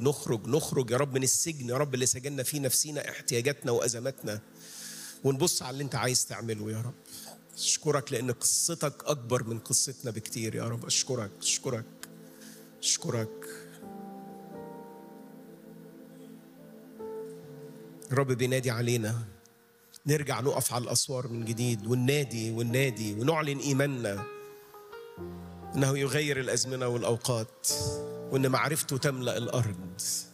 نخرج نخرج يا رب من السجن يا رب اللي سجلنا فيه نفسينا احتياجاتنا وازماتنا ونبص على اللي انت عايز تعمله يا رب اشكرك لان قصتك اكبر من قصتنا بكتير يا رب اشكرك اشكرك اشكرك الرب بينادي علينا نرجع نقف على الاسوار من جديد وننادي وننادي ونعلن ايماننا انه يغير الازمنه والاوقات وان معرفته تملا الارض